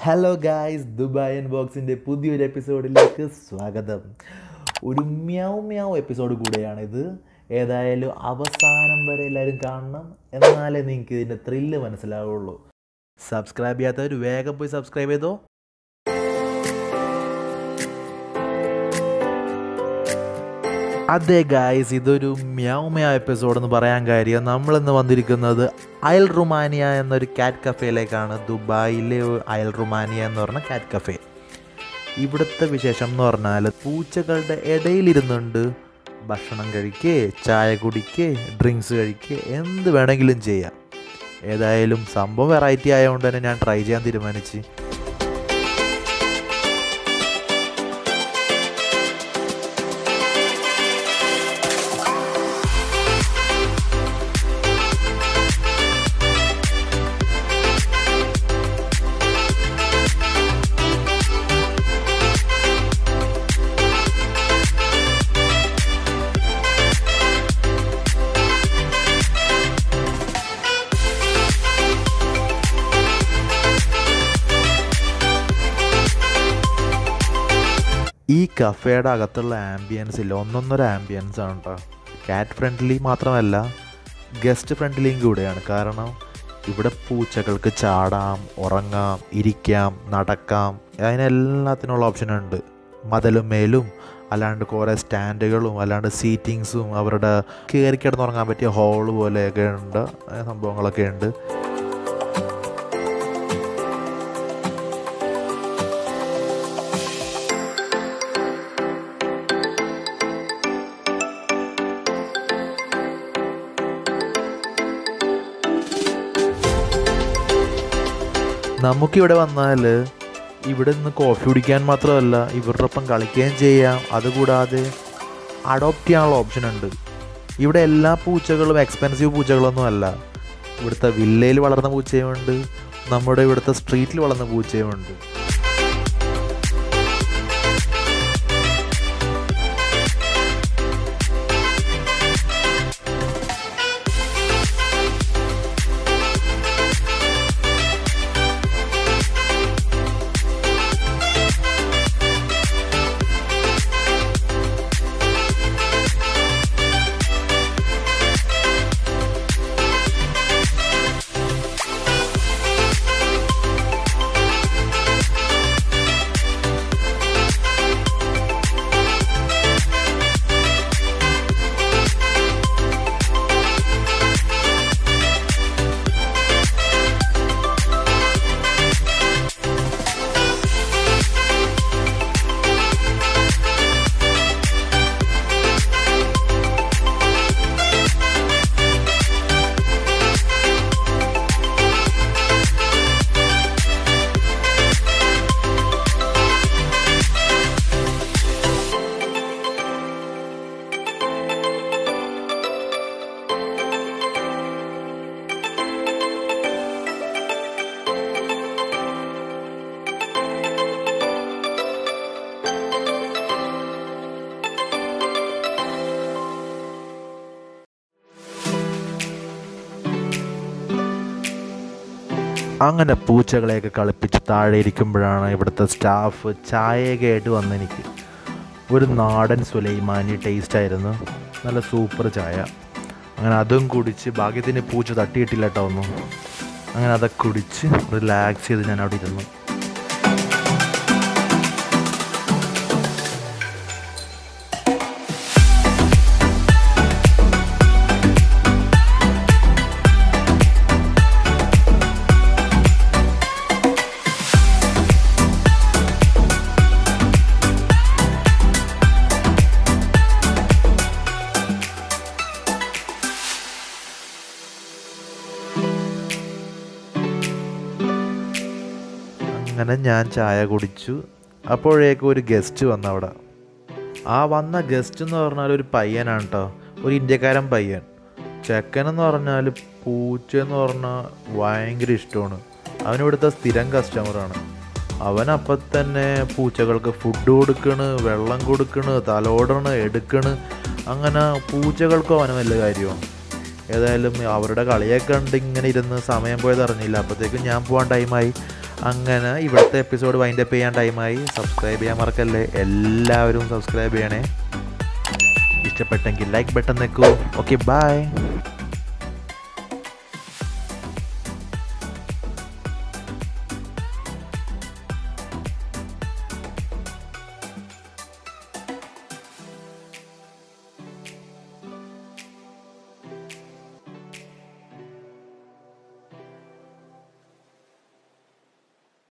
hello guys Dubai ബോക്സിൻ്റെ പുതിയൊരു എപ്പിസോഡിലേക്ക് സ്വാഗതം ഒരു മ്യാവ് മ്യാവ് എപ്പിസോഡ് കൂടെയാണിത് ഏതായാലും അവസാനം വരെ എല്ലാവരും കാണണം എന്നാലേ നിങ്ങൾക്ക് ഇതിൻ്റെ ത്രില്ല് മനസ്സിലാവുള്ളൂ സബ്സ്ക്രൈബ് ചെയ്യാത്തവർ വേഗം പോയി സബ്സ്ക്രൈബ് ചെയ്തോ അതെ ഗായ്സ് ഇതൊരു മ്യാവ് മ്യാവ് എപ്പിസോഡ് എന്ന് പറയാൻ കാര്യം നമ്മളിന്ന് വന്നിരിക്കുന്നത് അയൽ റുമാനിയ എന്നൊരു കാറ്റ് കഫേയിലേക്കാണ് ദുബായിലെ അയൽ റുമാനിയ എന്ന് പറഞ്ഞ കാറ്റ് കഫേ ഇവിടുത്തെ വിശേഷം എന്ന് പറഞ്ഞാൽ പൂച്ചകളുടെ ഇടയിലിരുന്നുണ്ട് ഭക്ഷണം കഴിക്കേ ചായ കുടിക്കേ ഡ്രിങ്ക്സ് കഴിക്കേ എന്ത് വേണമെങ്കിലും ചെയ്യാം ഏതായാലും സംഭവം വെറൈറ്റി ആയതുകൊണ്ട് തന്നെ ഞാൻ ട്രൈ ചെയ്യാൻ തീരുമാനിച്ച് ഈ കഫേയുടെ അകത്തുള്ള ആംബിയൻസ് ഇല്ല ഒന്നൊന്നര ആംബിയൻസ് ആണ് കേട്ടോ കാറ്റ് ഫ്രണ്ട്ലി മാത്രമല്ല ഗസ്റ്റ് ഫ്രണ്ട്ലിയും കൂടെയാണ് കാരണം ഇവിടെ പൂച്ചകൾക്ക് ചാടാം ഉറങ്ങാം ഇരിക്കാം നടക്കാം അതിനെല്ലാത്തിനുള്ള ഓപ്ഷൻ ഉണ്ട് മതിലും മേലും അല്ലാണ്ട് കുറേ സ്റ്റാൻഡുകളും അല്ലാണ്ട് സീറ്റിങ്സും അവരുടെ കയറി കിടന്നുറങ്ങാൻ പറ്റിയ ഹോള് പോലെയൊക്കെ ഉണ്ട് അങ്ങനെ സംഭവങ്ങളൊക്കെ ഉണ്ട് നമുക്കിവിടെ വന്നാൽ ഇവിടെ നിന്ന് കോഫി കുടിക്കാൻ മാത്രമല്ല ഇവരുടെ ഒപ്പം കളിക്കുകയും ചെയ്യാം അതുകൂടാതെ അഡോപ്റ്റ് ചെയ്യാനുള്ള ഓപ്ഷൻ ഉണ്ട് ഇവിടെ എല്ലാ പൂച്ചകളും എക്സ്പെൻസീവ് പൂച്ചകളൊന്നും അല്ല ഇവിടുത്തെ വില്ലയിൽ വളർന്ന പൂച്ചയുമുണ്ട് നമ്മുടെ ഇവിടുത്തെ സ്ട്രീറ്റിൽ വളർന്ന പൂച്ചയുമുണ്ട് അങ്ങനെ പൂച്ചകളെയൊക്കെ കളിപ്പിച്ച് താഴെ ഇരിക്കുമ്പോഴാണ് ഇവിടുത്തെ സ്റ്റാഫ് ചായയൊക്കെ ആയിട്ട് വന്നെനിക്ക് ഒരു നാടൻ സുലൈമാനി ടേസ്റ്റ് ആയിരുന്നു നല്ല സൂപ്പർ ചായ അങ്ങനെ അതും കുടിച്ച് ഭാഗ്യത്തിന് പൂച്ച തട്ടിയിട്ടില്ല കേട്ടോ ഒന്നും അങ്ങനെ അതൊക്കെ കുടിച്ച് റിലാക്സ് ചെയ്ത് ഞാൻ അവിടെ ഇരുന്നു അങ്ങനെ ഞാൻ ചായ കുടിച്ചു അപ്പോഴേക്കും ഒരു ഗസ്റ്റ് വന്നു അവിടെ ആ വന്ന ഗസ്റ്റ് എന്ന് പറഞ്ഞാൽ ഒരു പയ്യനാണ് കേട്ടോ ഒരു ഇന്ത്യക്കാരൻ പയ്യൻ ചെക്കനെന്ന് പറഞ്ഞാൽ പൂച്ച എന്ന് പറഞ്ഞാൽ ഭയങ്കര ഇഷ്ടമാണ് അവനിവിടുത്തെ സ്ഥിരം കസ്റ്റമറാണ് അവൻ അപ്പം തന്നെ പൂച്ചകൾക്ക് ഫുഡ് കൊടുക്കണ് വെള്ളം കൊടുക്കണ് തലോടണ് എടുക്കണ് അങ്ങനെ പൂച്ചകൾക്കും അവന് വലിയ കാര്യമാണ് ഏതായാലും അവരുടെ കളിയൊക്കെ കണ്ട് ഇങ്ങനെ ഇരുന്ന് സമയം പോയത് അറിഞ്ഞില്ല അപ്പോഴത്തേക്കും ഞാൻ പോകാൻ ടൈമായി അങ്ങനെ ഇവിടുത്തെ എപ്പിസോഡ് വൈൻഡപ്പ് ചെയ്യാൻ ടൈമായി സബ്സ്ക്രൈബ് ചെയ്യാൻ മറക്കല്ലേ എല്ലാവരും സബ്സ്ക്രൈബ് ചെയ്യണേ ഇഷ്ടപ്പെട്ടെങ്കിൽ ലൈക്ക് ബട്ടൺ നിൽക്കൂ ഓക്കെ ബൈ